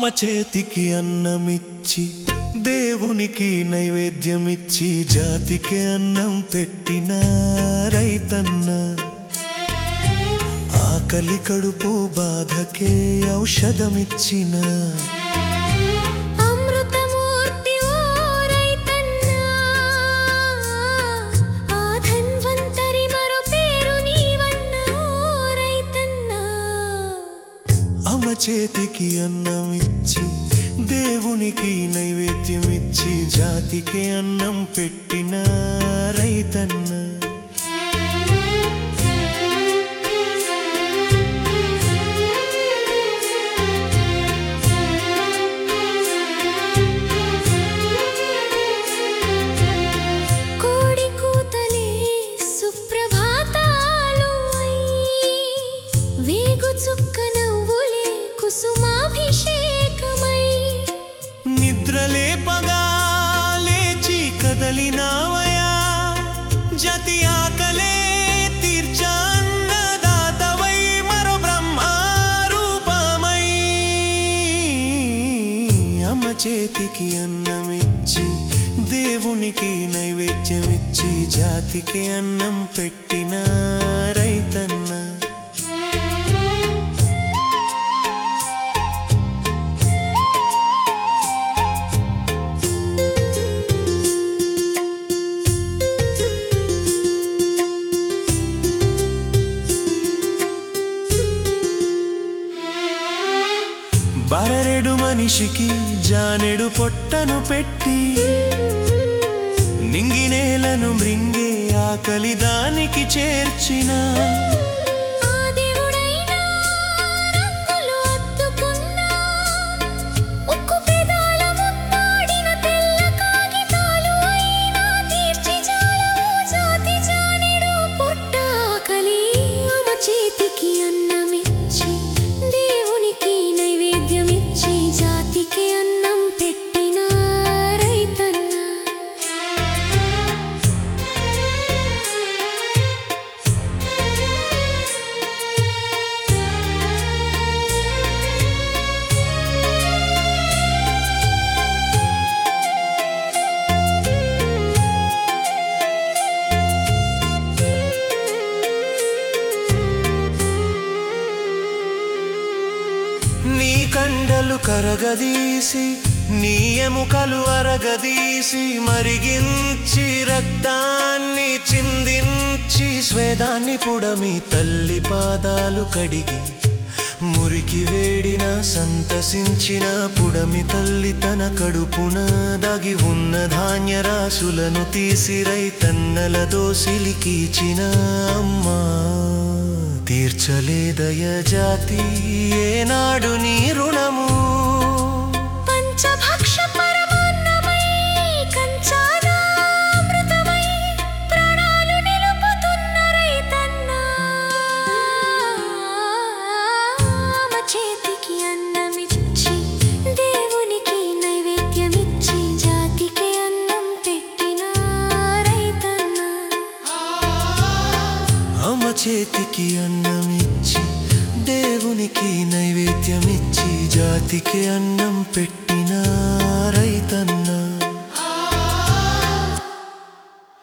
చేతికి అన్నమిచ్చి దేవునికి నైవేద్యమిచ్చి జాతికి అన్నం పెట్టిన రైతన్న ఆకలి కడుపు బాధకే ఔషధమిచ్చిన అమృతమూర్తి ఓ రైతన్నా ఆ ధన్వంతరి మరో పేరు నీవన్నా ఓ రైతన్నా అమ్మ చేతికి అన్నమిచ్చి దేవునికి నైవేద్యమిచ్చి జాతికి అన్నం పెట్టిన రైతన్న కోడి కూతలే సుప్రభాతాలు అయి వేగు చుక్క నవ్వులే కుసుమాభిషేకమై నిద్రలేపగా లేచి కదలినావయా జతి ఆకలే తీర్చన్నదాతవై మరో బ్రహ్మారూపమై అమ్మ చేతికి అన్నమిచ్చి దేవునికి నైవేద్యమిచ్చి జాతికి అన్నం పెట్టిన రైతన్న బరరెడు మనిషికి జానెడు పొట్టను పెట్టి నింగినేలను మృంగే ఆకలి దానికి చేర్చిన ఆ దేవుడైనా రంగులు అద్దుకున్నా ఉక్కు పెదాల ముద్దాడిన తెల్ల కాగితాలు అయినా తీర్చి జాలము జాతి జానెడు పుట్ట ఆకలి ఆమె చేతికి అన్నమిచ్చి దేవునికి నైవేద్యమిచ్చి జాతికి అన్నం పెట్టిన రైతన్న నీ కండలు కరగదీసి నీ ఎముకలు అరగదీసి మరిగించి రక్తాన్ని చిందించి స్వేదాన్ని పుడమి తల్లి పాదాలు కడిగి మురికి వేడిన సంతసించిన పుడమి తల్లి తన కడుపున దాగి ఉన్న ధాన్య రాసులను తీసి రైతన్నల దోసిలికీచిన అమ్మా తీర్చలేదయ జాతి ఏనాడు నీ రుణము పంచభక్ష పరమాన్నమై కంచానామృతమై ప్రాణాలు నిలుపుతున్న రైతన్నా ఆమె చేతికి అన్నమిచ్చి దేవునికి నైవేద్యమిచ్చి జాతికి అన్నం పెట్టిన రైతన్నా అమ్మ చేతికి అన్నమిచ్చి దేవునికి నైవేద్యమిచ్చి జాతికి అన్నం పెట్టిన రైతన్న